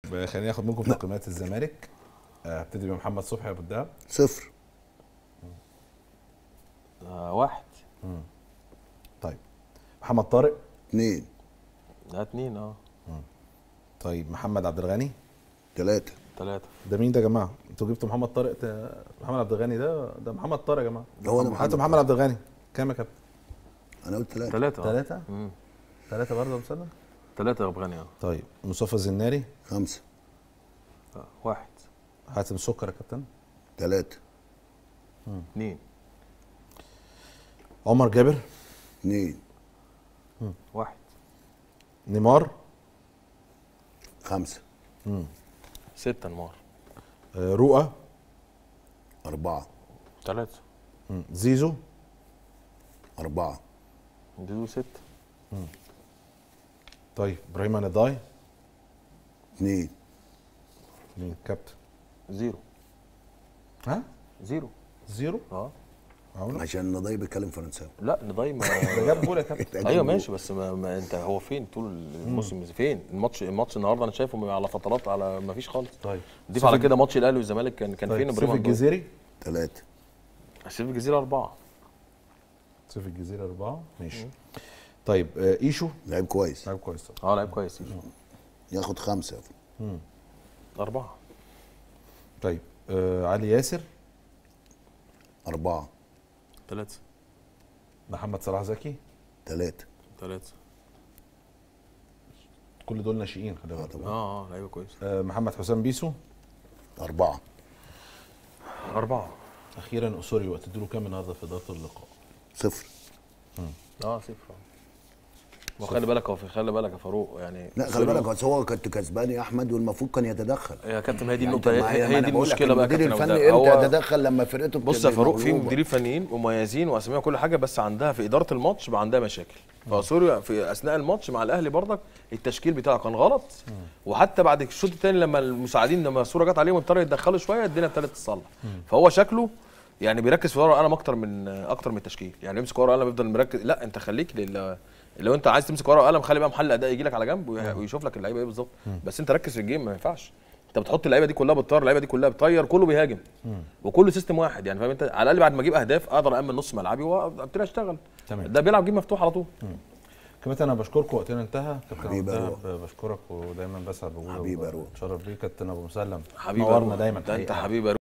آه، خليني اخد منكم تقييمات الزمالك آه، هبتدي بمحمد صبحي يا ابو الدهب صفر آه واحد طيب محمد طارق اثنين لا اتنين اه طيب محمد عبد الغني ثلاثة تلاتة ده مين ده يا جماعه انتوا جبتوا محمد طارق ت... محمد عبد الغني ده ده محمد طارق يا جماعه هو ده هاتوا محمد محمد عبد الغني كام يا كابتن أنا قلت ثلاثة تلاتة آه. ثلاثة مم. ثلاثة برضه يا مسلم تلاتة يا بغني اه طيب مصطفى الزناري خمسة آه، واحد حاتم السكر يا كابتن ثلاثة اتنين عمر جابر اثنين واحد نيمار خمسة ستة انمار آه، رؤى أربعة تلاتة مم. زيزو أربعة دي ستة طيب ابراهيم نضاي اثنين مين كابتن زيرو ها زيرو زيرو اه معقولة؟ عشان نضاي بيتكلم فرنساوي لا نضاي ما ده جاب جول يا كابتن ايوه ماشي بس ما, ما انت هو فين طول الموسم فين الماتش الماتش النهارده انا شايفه على فترات على ما فيش خالص طيب ضيف على كده ماتش الاهلي والزمالك كان كان طيب فين سيف ابراهيم الجزيري الجزيري ثلاثة سيف الجزيره اربعه سيف الجزيري أربعة ماشي طيب آه، إيشو لعيب كويس لعيب كويس طبعا اه لعيب كويس ياخد خمسة اربعه طيب آه علي ياسر أربعة ثلاثه محمد صلاح زكي ثلاثة ثلاثه كل دول ناشئين خلي بالك طبعا. اه اه لعيبه كويس آه محمد حسام بيسو أربعة اربعه اخيرا اسوري وقت له كام النهارده في اداره اللقاء صفر اه صفر وخلي بالك هو في خلي بالك يا فاروق يعني لا خلي بالك بس هو كنت كسبان يا أحمد والمفروض كان يتدخل يا كابتن هي دي يعني النقطه ما هي, ما هي أنا دي بقول لك المشكله بقى المدير كابتن الفني أبو ده. امتى هو- يتدخل لما فرقته بص يا بتبقى فاروق في مغلوبة. مديرين فنيين مميزين واساميهم وكل حاجه بس عندها في اداره الماتش بقى عندها مشاكل فسوريا في اثناء الماتش مع الاهلي برضك التشكيل بتاعه كان غلط وحتى بعد الشوط الثاني لما المساعدين لما الصوره جت عليهم اضطروا يتدخلوا شويه الدنيا ابتدت تصلح فهو شكله يعني بيركز في ورقه وقلم اكتر من اكتر من التشكيل يعني يمسك ورقه وقلم يفضل مركز لا انت خليك لل لو انت عايز تمسك ورقه وقلم خلي بقى محل اداء يجي لك على جنب وي- ويشوف لك اللعيبه ايه بالظبط بس انت ركز في الجيم ما ينفعش انت بتحط اللعيبه دي كلها بتطير اللعيبه دي كلها بتطير كله بيهاجم وكله سيستم واحد يعني فاهم انت على الاقل بعد ما اجيب اهداف اقدر امن نص ملعبي وابتدي اشتغل تمام. ده بيلعب جيم مفتوح على طول كابتن انا بشكركم وقتنا انتهى كابتن حبيبي أبو يا الدهب بشكرك ودايما بسعد بوجودك حبيبي يا روح. اتشرف بيك كابتن ابو مسلم حبيبي يا نورنا روح. دايما ده انت حقيقة. حبيبي يا